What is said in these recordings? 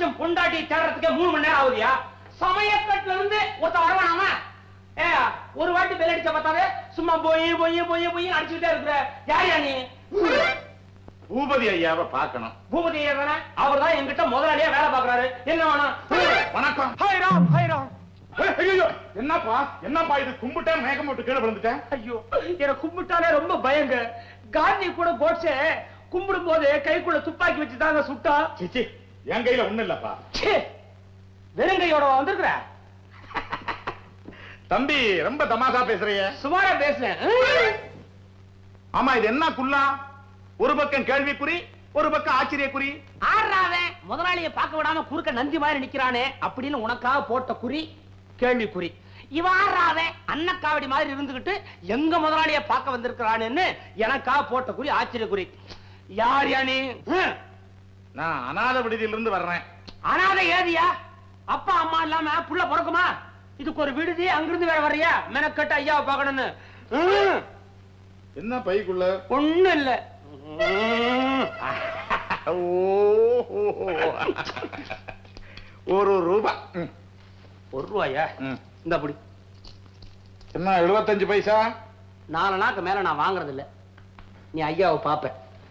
புருஷன் பொண்டாட்டி தேடுறதுக்கே மூணு மணி நேரம் ஆகுதியா சமயக்கட்டுல இருந்து ஒருத்த வரவானாமா ஏ ஒரு வாட்டி பெல் அடிச்ச பார்த்தாவே சும்மா போய் போய் போய் போய் அடிச்சுட்டே இருக்கிற யார் நீ பூபதி ஐயாவை பார்க்கணும் பூபதி தானே அவர் தான் என்கிட்ட முதலாளியா வேலை பாக்குறாரு என்ன வேணும் வணக்கம் ஹாய் ராம் ஹாய் ராம் ஏய், ஐயையோ, என்னப்பா என்னப்பா இது கும்பிட்டேன் மேகம் போட்டு கீழே விழுந்துட்டேன் ஐயோ என்ன கும்பிட்டாலே ரொம்ப பயங்க காந்தி கூட கோட்ஸே கும்பிடும் போது கைக்குள்ள துப்பாக்கி வச்சு தாங்க சுட்டா சிச்சி என் கையில ஒண்ணு இல்லப்பா ச்சே, வெறுங்கையோட வந்திருக்கிற தம்பி ரொம்ப தமாஷா பேசுறிய சுமாரா பேசுறேன் ஆமா இது என்ன குல்லா ஒரு பக்கம் கேள்விக்குறி ஒரு பக்கம் ஆச்சரியக்குறி ஆடுறாவன் முதலாளிய பார்க்க விடாம குறுக்க நந்தி மாதிரி நிக்கிறானே அப்படின்னு உனக்காக போட்ட குறி கேள்விக்குறி இவ ஆடுறாவன் அன்னக்காவடி மாதிரி இருந்துகிட்டு எங்க முதலாளிய பார்க்க வந்திருக்கிறானேன்னு எனக்காக போட்ட குறி ஆச்சரியக்குறி யார் யா நீ ஹம். நான் அநாத விடுதியிலிருந்து வர்றேன் அனாதை ஏதியா அப்பா அம்மா இல்லாம புள்ள பிறக்குமா இதுக்கு ஒரு விடுதி அங்கிருந்து வேற வர்றியா மெனக்கட்டு ஐயாவை பார்க்கணும்னு ஹம். என்ன பைக்குள்ள ஒண்ணும் இல்ல ஹம். ஓஹோ. ஒரு ரூபா ம், ஒரு ரூபாயா ம். இந்த அப்படி என்ன எழுபத்தஞ்சு பைசா நாலு நாக்கு மேல நான் வாங்குறது இல்ல நீ ஐயாவை பாப்ப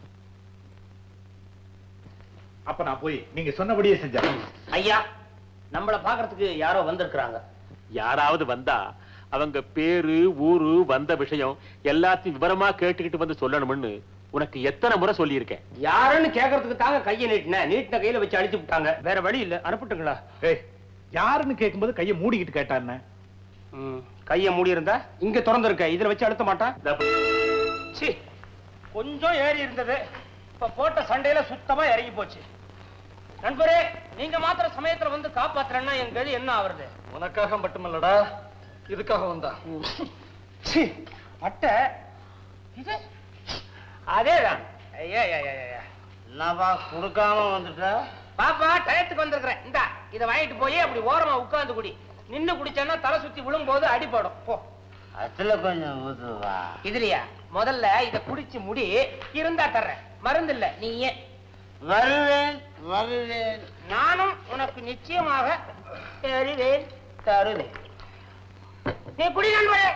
அப்ப நான் போய் நீங்க சொன்னபடியே செஞ்சேன் ஐயா நம்மள பாக்குறதுக்கு யாரோ வந்திருக்கிறாங்க யாராவது வந்தா அவங்க பேரு ஊரு வந்த விஷயம் எல்லாத்தையும் விவரமா கேட்டுக்கிட்டு வந்து சொல்லணும்னு உனக்கு எத்தனை முறை சொல்லியிருக்கேன் யாருன்னு கேக்குறதுக்கு தாங்க கையை நீட்டினேன் நீட்டின கையில வச்சு அடிச்சு விட்டாங்க வேற வழி இல்ல அனுப்பிட்டுங்களா ஏய் யாருன்னு கேட்கும்போது கையை மூடிக்கிட்டு கேட்டான்னு ம், கைய மூடி இருந்தா இங்க திறந்து இருக்க இதுல வச்சு அழுத்த மாட்டான் சீ கொஞ்சம் ஏறி இருந்தது இப்ப போட்ட சண்டையில சுத்தமா இறங்கி போச்சு நண்பரே நீங்க மாத்திர சமயத்துல வந்து காப்பாத்துறேன்னா என் கதி என்ன ஆவறது உனக்காக மட்டுமல்லடா இதுக்காக வந்தா சீ, அட்டை இது அதேதான் ஐயா ஐயா ஐயா, ஐயா என்னப்பா கொடுக்காம வந்துட்ட பாப்பா டயத்துக்கு வந்திருக்கிறேன் இந்தா இத வாங்கிட்டு போய் அப்படி ஓரமா உட்கார்ந்து குடி நின்னு குடிச்சேன்னா தலை சுத்தி விழும்போது அடிபடும் போ அதுல கொஞ்சம் ஊத்துவா இதுலயா முதல்ல இத குடிச்சு முடி இருந்தா தர்றேன் மருந்து இல்ல நீ ஏன் வருவேன் வருவேன் நானும் உனக்கு நிச்சயமாக தருவேன் தருவேன் நீ குடி நண்பரே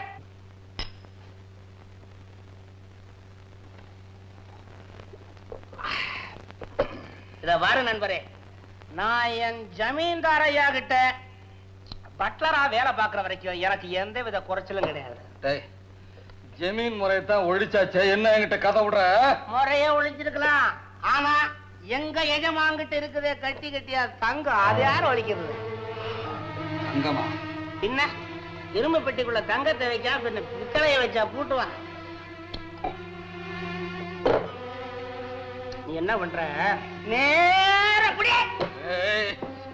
இத பாரு நண்பரே நான் என் ஜமீன்தார் ஐயா கிட்ட பட்லரா வேலை பார்க்கிற வரைக்கும் எனக்கு எந்த வித குறைச்சலும் கிடையாது டேய் ஜமீன் முறையை தான் ஒழிச்சாச்சே என்ன என்கிட்ட கதை விடுற முறைய ஒழிச்சிருக்கலாம் ஆனா எங்க எஜமாங்கிட்ட இருக்குதே கட்டி கட்டியா தங்கம் அது யார் ஒழிக்கிறது அங்கம்மா என்ன இரும்பு பெட்டிக்குள்ள தங்கத்தை வைக்கா பின்ன பித்தளைய வச்சா பூட்டுவான் நீ என்ன பண்ற நேர குடியே ஏய்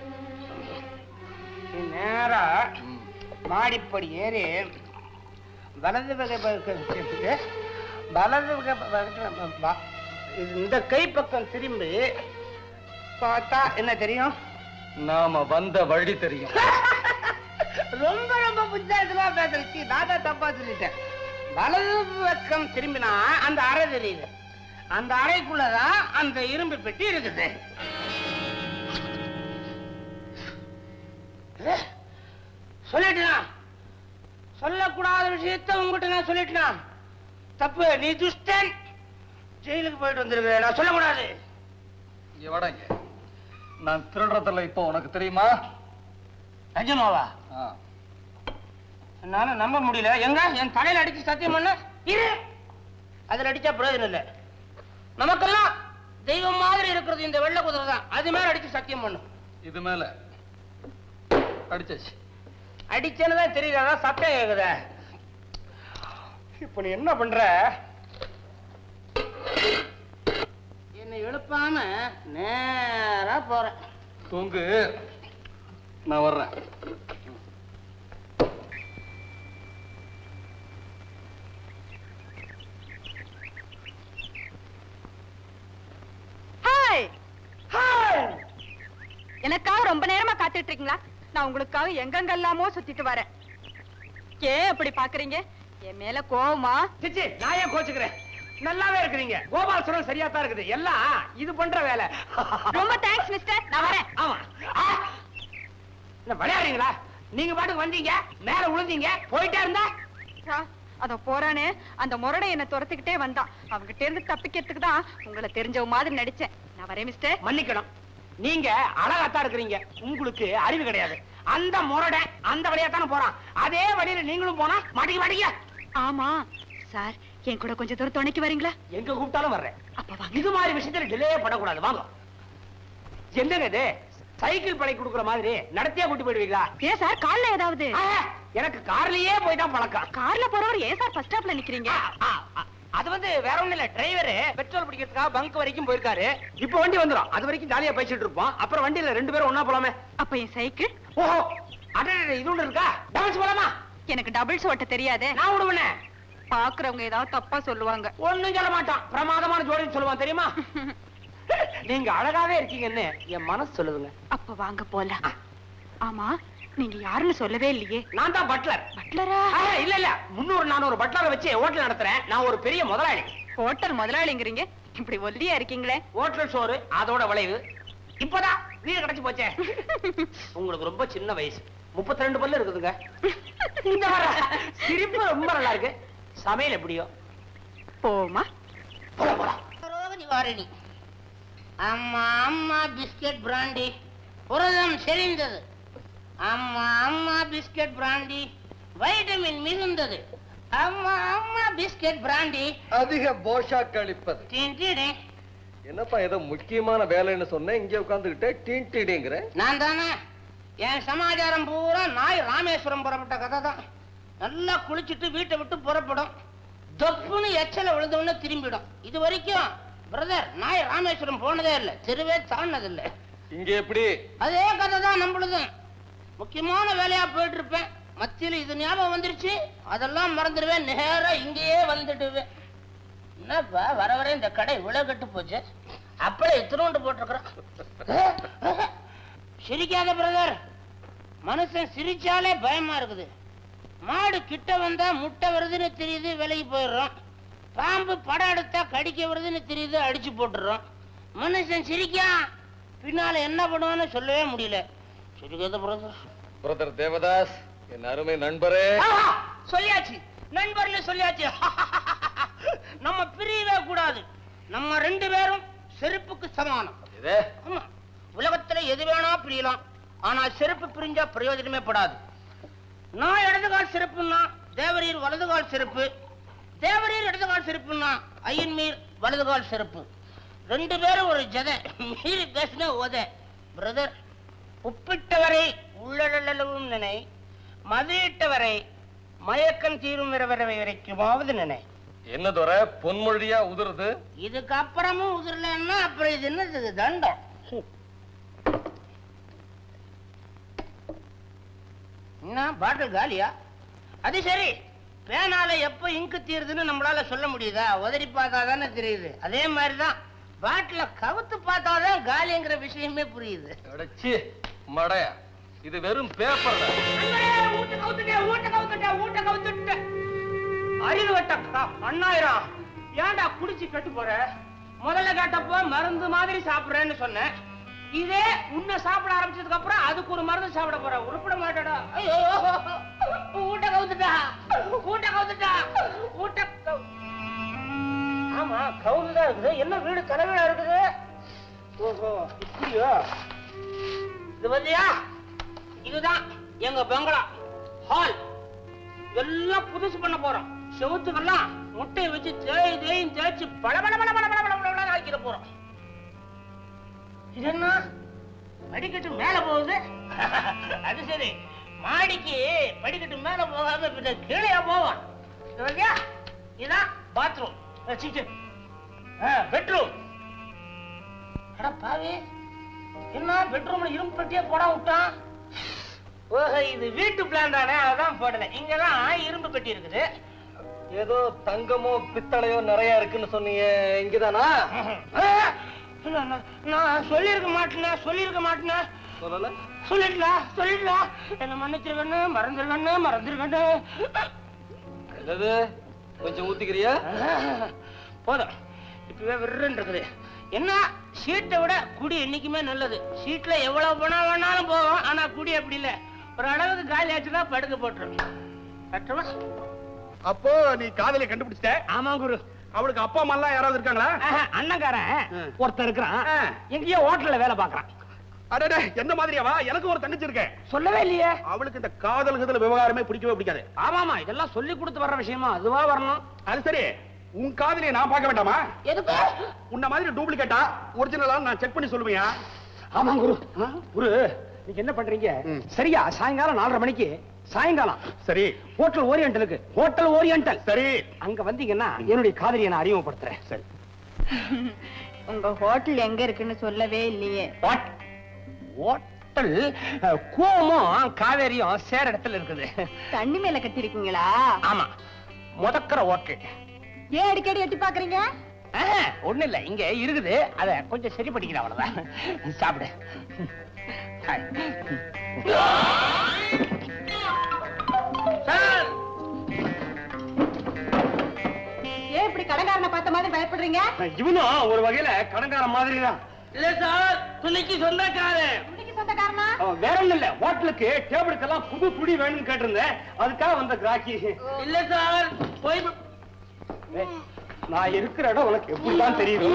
நீ நேரா மாடிப்படி ஏறி வலது வகை பக்கத்துக்கு வலது வகை பக்கத்துல வா- இது இந்த கை பக்கம் திரும்பி பார்த்தா என்ன தெரியும் நாம வந்த வழி தெரியும் ரொம்ப ரொம்ப புத்தாயத்துல பேசுறச்சு நான் தான் தப்பா சொல்லிட்டேன் வலது பக்கம் திரும்பினா அந்த அறை தெரியுது அந்த அறைக்குள்ளதான் அந்த இரும்பு பெட்டி இருக்குது ஏ, சொல்லிட்டேனா சொல்லக்கூடாத விஷயத்த உங்ககிட்ட நான் சொல்லிட்டேனா தப்பு நீ துஷ்டன் ஜெயிலுக்கு போயிட்டு வந்திருக்க நான் சொல்லக்கூடாது இங்க வடங்க நான் திருடுறதில்ல இப்போ உனக்கு தெரியுமா நிஜமாவா ஆ. என்னால நம்ப முடியல எங்க என் தலையில அடிச்சு சத்தியம் பண்ண இரு அதுல அடிச்சா பிரயோஜனம் இல்ல நமக்கெல்லாம் தெய்வம் மாதிரி இருக்கிறது இந்த வெள்ளை குதிரை தான் அது மேல அடிச்சு சத்தியம் பண்ணும் இது மேல அடிச்சாச்சு அடிச்சேன்னு தான் தெரியல அதான் சத்தம் கேக்குதே இப்ப நீ என்ன பண்ற என்னை எழுப்பாம நேரா போறேன் தூங்கு நான் வர்றேன் ஹாய் எனக்காக ரொம்ப நேரமா காத்துட்டு இருக்கீங்களா நான் உங்களுக்காக எங்கெங்கெல்லாமோ சுத்திட்டு வரேன் ஏன் அப்படி பாக்குறீங்க என் மேல கோவமா சிச்சி நான் ஏன் கோச்சுக்கிறேன் நல்லாவே இருக்கிறீங்க கோபால் சொல்றது சரியா தான் இருக்குது எல்லாம் இது பண்ற வேலை ரொம்ப தேங்க்ஸ் மிஸ்டர் நான் வரேன் ஆமா என்ன விளையாடுறீங்களா நீங்க பாட்டுக்கு வந்தீங்க மேல விழுந்தீங்க போயிட்டே இருந்தா சார் அத போறானே அந்த முரடை என்ன துரத்துக்கிட்டே வந்தான் அவங்கிட்ட இருந்து தப்பிக்கிறதுக்கு தான் உங்களை தெரிஞ்சவ மாதிரி நடிச்சேன் நான் வரேன் மிஸ்டர் மன்னிக்கணும் நீங்க அழகாத்தான் இருக்கிறீங்க உங்களுக்கு அறிவு கிடையாது அந்த முரட அந்த வழியா தானே போறான் அதே வழியில நீங்களும் போனா மாட்டிக்க மாட்டீங்க ஆமா சார் என் கூட கொஞ்சம் தூரம் துணைக்கு வரீங்களா எங்க கூப்பிட்டாலும் வர்றேன் அப்ப வாங்க இது மாதிரி விஷயத்துல டிலே பண்ணக்கூடாது வாங்க என்னங்க இது சைக்கிள் படை கொடுக்குற மாதிரி நடத்தியா கூட்டி போயிடுவீங்களா ஏன் சார் கால்ல ஏதாவது ஆ, எனக்கு கார்லயே போய் தான் பழக்கம் கார்ல போறவர் ஏன் சார் ஃபர்ஸ்ட் ஸ்டாப்ல நிக்கிறீங்க ஆ, ஆ, அது வந்து வேற ஒண்ணும் இல்ல டிரைவர் பெட்ரோல் பிடிக்கிறதுக்காக பங்க் வரைக்கும் போயிருக்காரு இப்போ வண்டி வந்துரும் அது வரைக்கும் ஜாலியா பேசிட்டு இருப்போம் அப்புறம் வண்டியில ரெண்டு பேரும் ஒண்ணா போலாமே அப்ப என் சைக்கிள் ஓஹோ அடடே இது ஒண்ணு இருக்கா டான்ஸ் போலாமா எனக்கு டபுள்ஸ் ஓட்ட தெரியாதே நான் விடுவேனே பாக்குறவங்க ஏதாவது தப்பா சொல்லுவாங்க ஒண்ணும் சொல்ல மாட்டான் பிரமாதமான ஜோடின்னு சொல்லுவான் தெரியுமா நீங்க அழகாவே இருக்கீங்கன்னு என் மனசு சொல்லுதுங்க அப்ப வாங்க போலாம் ஆமா நீங்க யாருன்னு சொல்லவே இல்லையே நான் தான் பட்லர் பட்லரா இல்ல இல்ல முன்னூறு நானூறு பட்லரை வச்சு ஹோட்டல் நடத்துறேன் நான் ஒரு பெரிய முதலாளி ஹோட்டல் முதலாளிங்கிறீங்க இப்படி ஒல்லியா இருக்கீங்களே ஹோட்டல் சோறு அதோட விளைவு இப்பதான் வீடு கிடைச்சு போச்சே உங்களுக்கு ரொம்ப சின்ன வயசு முப்பத்தி ரெண்டு பல்லு இருக்குதுங்க இந்த வர சிரிப்பு ரொம்ப நல்லா இருக்கு சமையல் எப்படியோ போமா போலாம் போலாம் ரோக நிவாரணி அம்மா அம்மா பிஸ்கெட் பிராண்டி புரதம் செறிந்தது அம்மா அம்மா பிஸ்கெட் பிராண்டி வைட்டமின் மிகுந்தது அம்மா அம்மா பிஸ்கெட் பிராண்டி அதிக போஷா கழிப்பது டின்டிடி. என்னப்பா ஏதோ முக்கியமான வேலைன்னு சொன்னேன் இங்க உட்காந்துக்கிட்டே டீன்டிடிங்கிற நான் தானே என் சமாச்சாரம் பூரா நாய் ராமேஸ்வரம் புறப்பட்ட கதை தான் நல்லா குளிச்சுட்டு வீட்டை விட்டு புறப்படும் தொப்புன்னு எச்சல விழுந்தவொடனே திரும்பிடும் இது வரைக்கும் பிரதர் நாய் ராமேஸ்வரம் போனதே இல்லை தெருவே தாண்டது இல்லை இங்க எப்படி அதே கதை தான் நம்மளுதும் முக்கியமான வேலையா போயிட்டு இருப்பேன் மத்தியில இது ஞாபகம் வந்துருச்சு அதெல்லாம் மறந்துடுவேன் நேரா இங்கேயே வந்துடுவேன் என்னப்பா வர வர இந்த கடை இவ்வளவு கெட்டு போச்சு அப்படியே இத்தினோண்டு போட்டிருக்கிறோம் சிரிக்காத பிரதர் மனுஷன் சிரிச்சாலே பயமா இருக்குது மாடு கிட்ட வந்தா முட்டை வருதுன்னு தெரியுது விலைக்கு போயிடுறோம் பாம்பு படம் எடுத்தா கடிக்க வருதுன்னு தெரியுது அடிச்சு போட்டுறோம் மனுஷன் சிரிக்கான் பின்னால என்ன பண்ணுவான்னு சொல்லவே முடியல சிரிக்காத பிரதர் பிரதர் தேவதாஸ் என் அருமை நண்பரே ஆஹா, சொல்லியாச்சு நண்பர்ல சொல்லியாச்சு நம்ம பிரியவே கூடாது நம்ம ரெண்டு பேரும் செருப்புக்கு சமானம் இதே ஆமா உலகத்துல எது வேணா பிரியலாம் ஆனா செருப்பு பிரிஞ்சா பிரயோஜனமே படாது நான் இடது கால் செருப்புன்னா தேவரீர் வலது கால் செருப்பு தேவரீர் இடது கால் செருப்புன்னா ஐயன்மீர் வலது கால் செருப்பு ரெண்டு பேரும் ஒரு ஜதை மீறி பேசின உத பிரதர் உப்பிட்டவரை உள்ளளவும் நினை மதியிட்டவரை மயக்கம் தீரும் வரை வரைக்குமாவது நினை என்ன துற பொன்மொழியா உதிருது இதுக்கு அப்புறமும் உதிரலன்னா அப்புறம் இது என்னது தண்டம் என்ன பாட்டில் காலியா அது சரி பேனால எப்ப இங்கு தீருதுன்னு நம்மளால சொல்ல முடியுதா உதறி பார்த்தா தானே தெரியுது அதே மாதிரிதான் பாட்டில கவுத்து பார்த்தாதான் காலிங்கிற விஷயமே புரியுது அடச்சி மடையா இது வெறும் பேப்பர் அண்ணே, ஊட்ட கவுத்துட்டேன், ஊட்ட கவுத்துட்டேன், ஊட்ட கவுத்துட்டேன். அறிவு கட்ட அண்ணாயிரம் ஏன்டா குடிச்சு கெட்டு போற முதல்ல கேட்டப்போ மருந்து மாதிரி சாப்பிடுறேன்னு சொன்னேன் இதே உன்னை சாப்பிட ஆரம்பிச்சதுக்கு அப்புறம் அதுக்கு ஒரு மருந்து சாப்பிட போற உருப்பிட மாட்டடா ஐயோ ஊட்ட கவுத்துட்டா ஊட்ட கவுத்துட்டா ஊட்ட கவு- ஆமா கவுந்துதான் இருக்குது என்ன வீடு தலைவீடா இருக்குது ஓஹோ இப்படியோ இது பாத்தியா இதுதான் எங்க பங்களா ஹால் எல்லாம் புதுசு பண்ண போறோம் செவுத்துக்கெல்லாம் முட்டையை வச்சு தேய் தேயும் தேய்ச்சு பல பல பல பல பல பல பல பல ஆக்கிட போறோம் இது என்ன படிக்கட்டு மேல போகுது அது சரி மாடிக்கு படிக்கட்டு மேல போகாம பின்ன கீழே போவான் இது பாத்தியா? இதான் பாத்ரூம் பெட்ரூம் அட பாவி என்ன பெட்ரூம்ல இரும்பு பெட்டியே போட விட்டான் ஓஹோ இது வீட்டு பிளான் தானே அதான் போடல இங்கதான் இரும்பு பெட்டி இருக்குது ஏதோ தங்கமோ பித்தளையோ நிறைய இருக்குன்னு சொன்னீங்க இங்கதானா நான் நான் சொல்லியிருக்க மாட்டேனே சொல்லியிருக்க மாட்டேனே சொல்லல சொல்லிடலாம் சொல்லிடலாம் என்ன மன்னிச்சிருக்கண்ணு மறந்துருக்கண்ணு மறந்துருக்கண்ணு என்னது கொஞ்சம் ஊத்திக்கிறியா போதும் இப்பவே விருன்னு இருக்குது என்ன சீட்டை விட குடி என்னைக்குமே நல்லது சீட்ல எவ்வளவு பணம் வேணாலும் போகும் ஆனா குடி அப்படி இல்ல ஒரு அளவுக்கு காலி ஆச்சுன்னா படுக்க போட்டுரும் கட்டுமா அப்போ நீ காதலியை கண்டுபிடிச்சிட்ட ஆமா குரு அவளுக்கு அப்பா அம்மா எல்லாம் யாராவது இருக்காங்களா ஆஹா, அண்ணன்காரன் ம். ஒருத்தன் இருக்கிறான் ஆ. எங்கேயோ ஹோட்டல்ல வேலை பாக்குறான் அடடே எந்த மாதிரியாவா எனக்கு ஒரு தங்கச்சி இருக்கேன் சொல்லவே இல்லையே அவளுக்கு இந்த காதல் கதல் விவகாரமே பிடிக்கவே பிடிக்காது ஆமாமா இதெல்லாம் சொல்லி கொடுத்து வர்ற விஷயமா அதுவா வரணும் அது சரி உன் காதலியை நான் பார்க்க வேண்டாமா எதுக்கு உன்ன மாதிரி டூப்ளிகேட்டா ஒரிஜினலா நான் செக் பண்ணி சொல்லுவியா ஆமா குரு குரு நீங்க என்ன பண்றீங்க ம். சரியா சாயங்காலம் நாலரை மணிக்கு சாயங்காலம் சரி ஹோட்டல் ஓரியண்டலுக்கு ஹோட்டல் ஓரியண்டல் சரி அங்க வந்தீங்கன்னா என்னுடைய காதலியை நான் அறிமுகப்படுத்துறேன் சரி உங்க ஹோட்டல் எங்க இருக்குன்னு சொல்லவே இல்லையே வாட் ஹோட்டல் அஹ், கூவமும் காவேரியும் சேர இடத்துல இருக்குது தண்ணி மேல கட்டிருக்கீங்களா ஆமா முதக்கிற ஹோட்டல் ஏன் அடிக்கடி எட்டி பாக்குறீங்க ஒண்ணு இல்ல இங்க இருக்குது அத கொஞ்சம் சரி பண்ணிக்கிறேன் அவ்வளவுதான் சாப்பிடு ஹாய். சார் ஏன் இப்படி கடைக்காரனை பார்த்த மாதிரி பயப்படுறீங்க இவனும் ஒரு வகையில கடங்கார மாதிரி தான் இல்ல சார் துணிக்கு சொந்தக்காரன் இன்னைக்கு சொந்தக்காரனா அவன் வேற ஒண்ணும் இல்ல ஹோட்டலுக்கு டேபிளுக்கெல்லாம் புது துணி வேணும்னு கேட்டிருந்தேன் அதுக்காக வந்த கிராக்கி இல்ல சார் போய் ஏய், நான் இருக்கிற இடம் உனக்கு எப்படிதான் தெரியுது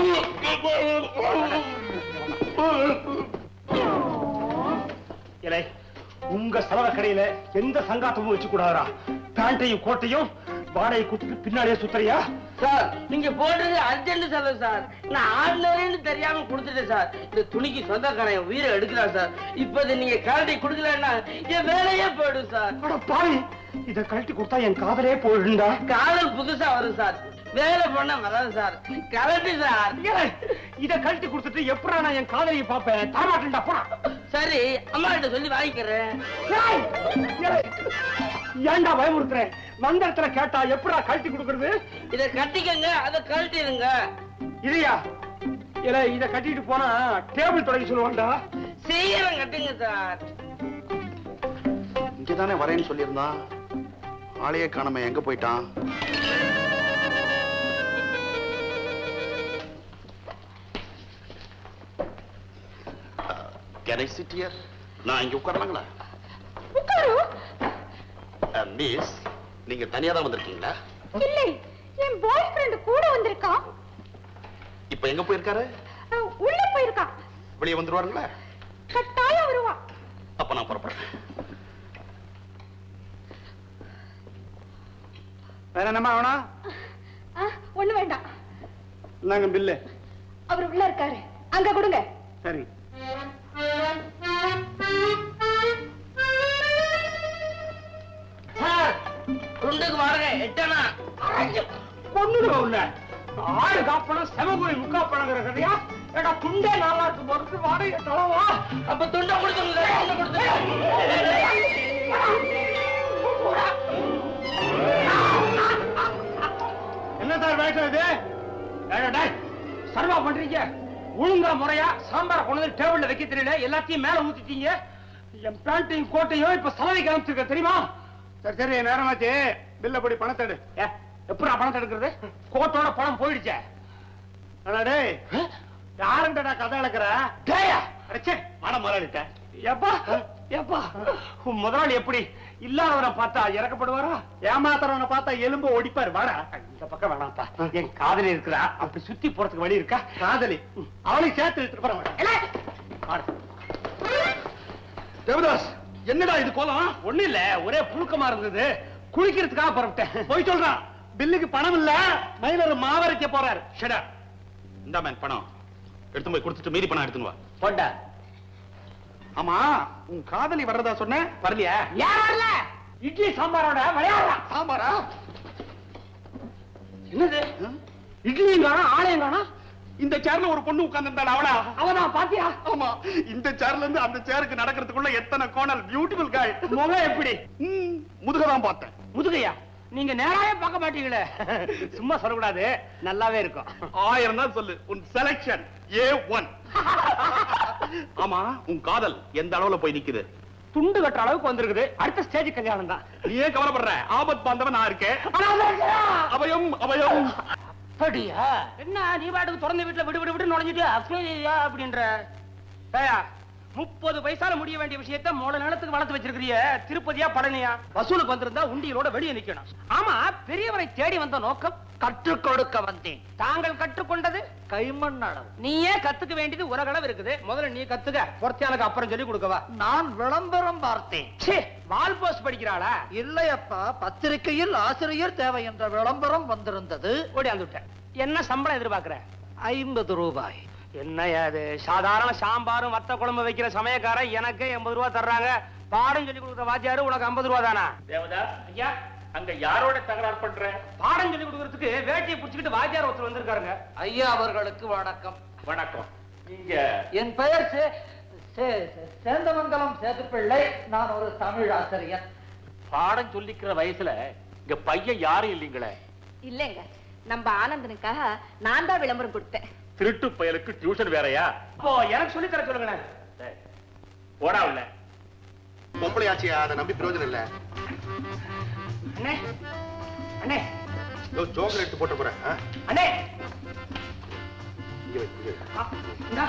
இலை உங்க செலவ கடையில எந்த சங்காத்தமும் வச்சு கூடாதா பேண்டையும் கோட்டையும் வாடகை கொடுத்துட்டு பின்னாடியே சுத்தறியா சார் நீங்க போடுறது அர்ஜென்ட் செலவு சார் நான் ஆர்டினரின்னு தெரியாம கொடுத்துட்டேன் சார் இந்த துணிக்கு சொந்தக்காரன் என் உயிரை எடுக்கிறான் சார் இப்ப இதை நீங்க கரண்டி கொடுக்கலன்னா என் வேலையே போயிடும் சார் அட பாவி இத கழட்டி கொடுத்தா என் காதலே போயிடுண்டா காதல் புதுசா வரும் சார் வேலை பண்ண வராது சார் கரண்டி சார் ஏலே, இத கழட்டி கொடுத்துட்டு எப்படா நான் என் காதலியை பாப்பேன் தரமாட்டேன்டா போடா சரி அம்மா கிட்ட சொல்லி வாங்கிக்கிறேன் ஏய், ஏலே, ஏன்டா பயமுறுத்துறேன் வந்த இடத்துல கேட்டா எப்படா கழட்டி கொடுக்கறது இத கட்டிக்கங்க அதை கழட்டிடுங்க இல்லையா இல்ல இத கட்டிட்டு போனா டேபிள் தொடங்கி சொல்லுவான்டா சீக்கிரம் கட்டுங்க சார் இங்கதானே வரேன்னு சொல்லியிருந்தான் ஆளையே காணாம எங்க போயிட்டான் கேன் ஐ சிட் ஹியர் நான் இங்க உட்காரலாங்களா மிஸ் நீங்க தனியா தான் வந்திருக்கீங்களா இல்லை என் பாய் ஃப்ரெண்ட் கூட வந்திருக்கான் இப்ப எங்க போயிருக்காரு அஹ், உள்ள போயிருக்கான் வெளியே வந்துருவாருங்களா கட்டாயம் வருவான் அப்ப நான் புறப்படுறேன் வேற என்னமா வேணா அஹ், ஒண்ணு வேண்டாம் நாங்க பில்லு அவர் உள்ள இருக்காரு அங்க கொடுங்க சரி சார் துண்டுக்கு வாருங்க எட்டனா பொண்ணுங்க உள்ள ஆடு காப்பணம் செவகுரி முக்கா பழங்கிற கதையா ஏடா துண்டே நல்லா இருக்கு பொறுத்து வாடகை தளவா அப்ப துண்டை கொடுத்துருங்க துண்டை கொடுத்துருங்க என்ன சார் வேஷம் இது ஏடா, டேய், சர்வா பண்றீங்க ஒழுங்கா முறையா சாம்பார் கொண்டு வந்து டேபிள்ல வைக்க தெரியல எல்லாத்தையும் மேல ஊத்திட்டீங்க என் பேண்ட்டையும் கோட்டையும் இப்ப சலவைக்கு அனுப்பிச்சிருக்க தெரியுமா சரி சரி நேரமாச்சு பில்ல படி பணத்தை எடு ஏ, எப்படிடா பணத்தை எடுக்கிறது கோட்டோட பணம் போயிடுச்சே அடா டேய் யாருண்டடா கதை இழக்கிற டேயா அடச்சே மாட முதலாளிட்ட எப்பா எப்பா உன் முதலாளி எப்படி இல்லாதவனை பார்த்தா இறக்கப்படுவாரா ஏமாத்துறவனை பார்த்தா எலும்பு ஒடிப்பாரு வாடா இந்த பக்கம் வேணாம்ப்பா என் காதலி இருக்கிறா அப்படி சுத்தி போறதுக்கு வழி இருக்கா காதலி அவளையும் சேர்த்து எடுத்துட்டு போற தேவதாஸ் என்னடா இது கோலம் ஒண்ணு இல்ல ஒரே புழுக்கமா இருந்தது குளிக்கிறதுக்காக புறப்பட்டேன் போய் சொல்றான் பில்லுக்கு பணம் இல்ல மயிலர் மாவரைக்க போறாரு ஷடா இந்த மேன் பணம் எடுத்து போய் கொடுத்துட்டு மீதி பணம் எடுத்துன்னு வா போட்டா ஆமா உன் காதலி வர்றதா சொன்ன வரலையா யார் வரல இட்லி சாம்பாரோட விளையாடுறான் சாம்பாரா என்னது இட்லியும் காணும் ஆலயம் காணும் இந்த சேர்ல ஒரு பொண்ணு உட்கார்ந்திருந்தாள் அவளா அவனா பாத்தியா ஆமா இந்த சேர்ல இருந்து அந்த சேருக்கு நடக்கிறதுக்குள்ள எத்தனை கோணல் பியூட்டிஃபுல் காய் முகம் எப்படி முதுகதான் பார்த்தேன் முதுகையா நீங்க நேராவே பார்க்க மாட்டீங்களே சும்மா சொல்லக்கூடாது நல்லாவே இருக்கும் ஆயிரம் தான் சொல்லு உன் செலக்ஷன் ஏ ஒன் ஆமா உன் காதல் எந்த அளவுல போய் நிக்குது துண்டு கட்டுற அளவுக்கு வந்திருக்குது அடுத்த ஸ்டேஜ் கல்யாணம் தான் நீ ஏன் கவலைப்படுற ஆபத் பாந்தவன் நான் இருக்கேன் ஆனா அது இருக்கா? அபயம் அபயம் அப்படியா என்ன நீ பாட்டுக்கு திறந்த வீட்டுல விடு விடு விடு நுழைஞ்சிட்டு அப்படியா அப்படின்ற ஏயா முப்பது பைசால முடிய வேண்டிய விஷயத்த மூல நிலத்துக்கு வளர்த்து வச்சிருக்கிறிய திருப்பதியா பழனியா வசூலுக்கு வந்திருந்தா உண்டியலோட வெளியே நிக்கணும் ஆமா பெரியவரை தேடி வந்த நோக்கம் கற்றுக் கொடுக்க வந்தேன் தாங்கள் கற்றுக்கொண்டது கைமண் அளவு நீயே கத்துக்க வேண்டியது உலகளவு இருக்குது முதல்ல நீ கத்துக்க பொறுத்தியானுக்கு அப்புறம் சொல்லி கொடுக்கவா நான் விளம்பரம் பார்த்தேன் ச்சே வால் போஸ்ட் படிக்கிறாளா இல்லையப்பா பத்திரிகையில் ஆசிரியர் தேவை என்ற விளம்பரம் வந்திருந்தது ஓடியாந்து விட்டேன் என்ன சம்பளம் எதிர்பார்க்கிற ஐம்பது ரூபாய் என்ன அது சாதாரண சாம்பாரும் வத்த குழம்பு வைக்கிற சமயக்காரன் எனக்கு எண்பது ரூபா தர்றாங்க பாடம் சொல்லி கொடுக்குற வாத்தியாரு உனக்கு ஐம்பது ரூபா தானா தேவதாஸ் ஐயா அங்க யாரோட தகராறு பண்ற பாடம் சொல்லி கொடுக்கறதுக்கு வேட்டியை புடிச்சுக்கிட்டு வாத்தியார் ஒருத்தர் வந்திருக்காருங்க ஐயா அவர்களுக்கு வணக்கம் வணக்கம் நீங்க என் பெயர் சே- சே- சே- சேந்தமங்கலம் சேதுப்பிள்ளை நான் ஒரு தமிழ் ஆசிரியர் பாடம் சொல்லிக்கிற வயசுல இங்க பையன் யாரும் இல்லீங்களே இல்லைங்க நம்ம ஆனந்தனுக்காக நான் தான் விளம்பரம் கொடுத்தேன் திருட்டு பயலுக்கு டியூஷன் வேறயா அப்போ எனக்கு சொல்லி தர சொல்லுங்களேன் டேய், போடா உள்ள பொம்பளையாச்சியா அதை நம்பி பிரயோஜனம் இல்ல அண்ணே அண்ணே ஜோக்கர் எடுத்து போட்டு போறேன் ஆ? அண்ணே இங்க வை, இங்க வை. ஆ, இந்தா.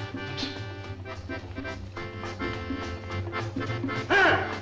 ஆ,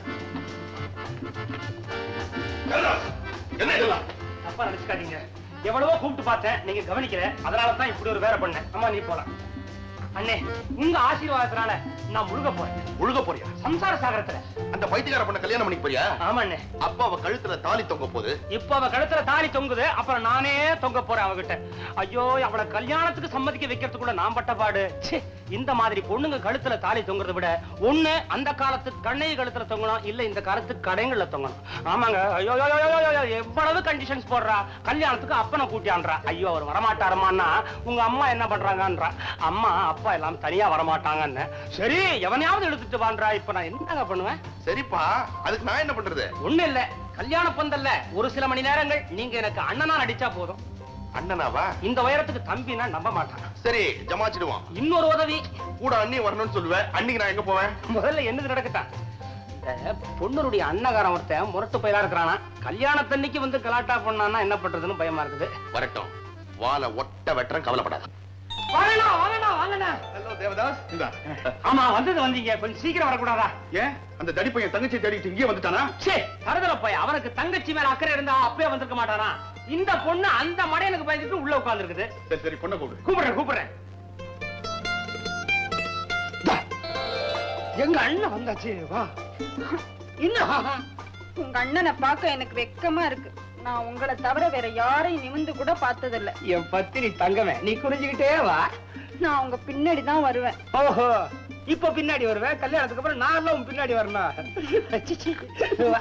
என்ன இதெல்லாம் தப்பா நினைச்சுக்காதீங்க எவ்வளவோ கூப்பிட்டு பார்த்தேன் நீங்க கவனிக்கல அதனால தான் இப்படி ஒரு வேலை பண்ணேன் அம்மா நீ போலாம் அண்ணே உங்க ஆசீர்வாதத்தினால நான் முழுக போறேன் முழுக போறியா சம்சார சாகரத்துல அந்த பைத்தியக்கார பொண்ண கல்யாணம் பண்ணிக்க போறியா ஆமா அண்ணே அப்பா அவ கழுத்துல தாலி தொங்க போகுது இப்ப அவ கழுத்துல தாலி தொங்குது அப்புறம் நானே தொங்க போறேன் அவகிட்ட ஐயோ அவளை கல்யாணத்துக்கு சம்மதிக்க வைக்கிறதுக்குள்ள நான் பட்ட பாடு ச்சே, இந்த மாதிரி பொண்ணுங்க கழுத்துல தாலி தொங்குறத விட ஒண்ணு அந்த காலத்து கண்ணை கழுத்துல தொங்கணும் இல்ல இந்த காலத்து கடைங்கள்ல தொங்கணும் ஆமாங்க ஐயோ ஐயோ, ஐயோ, ஐயோ, ஐயோ, எவ்வளவு கண்டிஷன்ஸ் போடுறா கல்யாணத்துக்கு அப்பனை கூட்டியான்றா ஐயோ அவர் வரமாட்டாரம்மான்னா உங்க அம்மா என்ன பண்றாங்கன்றா அம்மா அப்பா எல்லாம் தனியா வரமாட்டாங்கன்னு சரி எவனையாவது எடுத்துட்டு வான்றா இப்ப நான் என்னங்க பண்ணுவேன் சரிப்பா அதுக்கு நான் என்ன பண்றது ஒண்ணு இல்ல கல்யாண பந்தல்ல ஒரு சில மணி நேரங்கள் நீங்க எனக்கு அண்ணனா நடிச்சா போதும் அண்ணனாவா இந்த உயரத்துக்கு தம்பினா நம்ப மாட்டான் சரி ஜமாச்சிடுவான் இன்னொரு உதவி கூட அண்ணி வரணும்னு சொல்லுவேன் அன்னைக்கு நான் எங்க போவேன் முதல்ல என்னது நடக்கட்டான் இந்த பொண்ணுடைய அன்னகாரம் ஒருத்தன் முரட்டு பயிலா இருக்கிறானா கல்யாணத்தன்னைக்கு வந்து கலாட்டா பண்ணான்னா என்ன பண்றதுன்னு பயமா இருக்குது வரட்டும் வாழை ஒட்ட வெட்டுறேன் கவலைப்படாத வாங்கண்ணா வாங்கண்ணா வாங்கண்ணா ஹலோ தேவதாஸ் இந்தா ஆமா வந்தது வந்தீங்க கொஞ்சம் சீக்கிரம் வரக்கூடாதா ஏன் அந்த தடி பையன் தங்கச்சி தேடிட்டு இங்கே வந்துட்டானா சே தருதல போய் அவனுக்கு தங்கச்சி மேல அக்கறை இருந்தா அப்பவே வந்திருக்க மாட்டானா இந்த பொண்ணு அந்த மடையனுக்கு பயந்துட்டு உள்ள உட்கார்ந்து சரி சரி பொண்ணை கூப்பிடு கூப்பிடுறேன் கூப்பிடுறேன் தா. எங்க அண்ணன் வந்தாச்சு வா இன்னும் உங்க அண்ணனை பார்க்க எனக்கு வெக்கமா இருக்கு நான் உங்களை தவிர வேற யாரையும் நிமிந்து கூட பார்த்ததில்ல என் பத்தினி தங்கமே நீ குறிஞ்சுக்கிட்டே வா நான் உங்க பின்னாடி தான் வருவேன் ஓஹோ இப்ப பின்னாடி வருவேன் கல்யாணத்துக்கு அப்புறம் நான் எல்லாம் உன் பின்னாடி வரணும் சிச்சி, வா.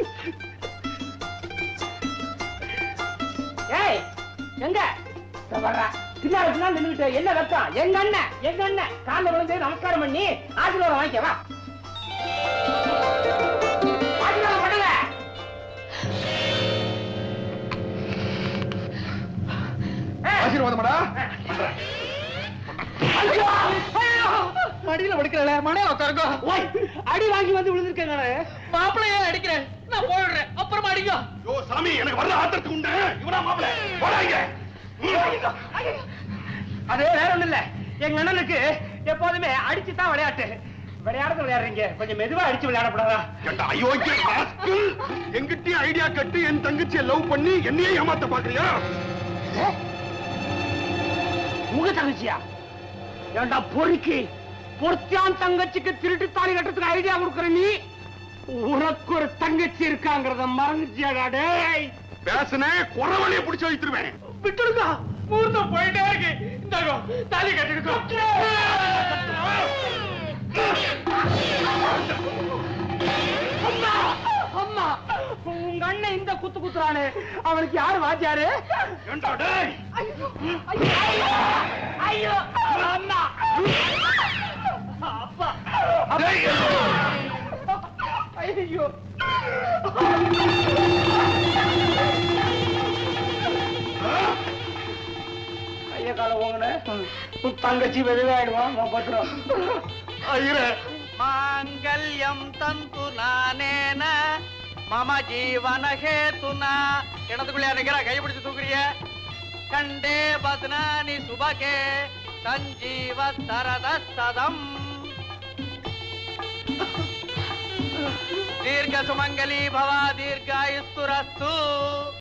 ஏய் எங்க இதோ வர்றா. பின்னாடி பின்னாடி நின்னுகிட்டு என்ன வெக்கம் எங்க அண்ணன் எங்க அண்ணன் காலைல விழுந்து நமஸ்காரம் பண்ணி ஆசீர்வாதம் வாங்கிக்க வா ஆசீர்வாதம் பண்ணுங்க ஏய், ஆசீர்வாதமாடா ஐயோ, ஐயோ. மடியில படுக்கிறல மனைய உட்காருங்க ஓய், அடி வாங்கி வந்து விழுந்திருக்கேன் நானு மாப்பிளையே அடிக்கிறேன் நான் போயிடுறேன் அப்புறமா அடிங்க யோ சாமி எனக்கு வர்ற ஆத்திரத்துக்கு உண்டு இவனா மாப்பிள போடாங்க அது வேற ஒண்ணு இல்ல எங்க அண்ணனுக்கு எப்போதுமே அடிச்சு தான் விளையாட்டு விளையாடுறது விளையாடுறீங்க கொஞ்சம் மெதுவா அடிச்சு விளையாடக்கூடாதா ஏண்டா அயோக்கிய rascal. என்கிட்டயும் ஐடியா கட்டு என் தங்கச்சியை லவ் பண்ணி என்னையே ஏமாத்த பாக்குறியா ஏ? உங்க தங்கச்சியா ஏண்டா பொறுக்கி பொறுத்தியான் தங்கச்சிக்கு திருட்டு தாலி கட்டுறதுக்கு ஐடியா கொடுக்குற நீ உனக்கு ஒரு தங்கச்சி இருக்காங்கிறத மறந்துச்சியாடா டேய் பேசுனே குறவழிய புடிச்சு வைத்துருவேன் விட்டுடுங்க முகூர்த்தம் போயிட்டே இருக்கு இந்தாங்க தாலி கட்டிடுங்க அம்மா அம்மா உங்க அண்ணன் இந்த குத்து குத்துறானே அவனுக்கு யாரு வாத்தியாரு ஏண்டா டேய் ஐயோ ஐயோ ஐயோ அம்மா அப்பா டேய். ஐயோ கைய கால ஓங்கன உன் தங்கச்சி வெதுவாயிடுவான் பத்திரம் ஐயரே மாங்கல்யம் தந்து நானேன மம ஜீவன ஹேதுனா இடத்துக்குள்ளே இருக்கிற கை பிடிச்சு தூக்குறிய கண்டே பத்னானி சுபகே சஞ்சீவ சரத சதம் தீர்க்க சுமங்கலி பவா தீர்காயுஸ்துரஸ்து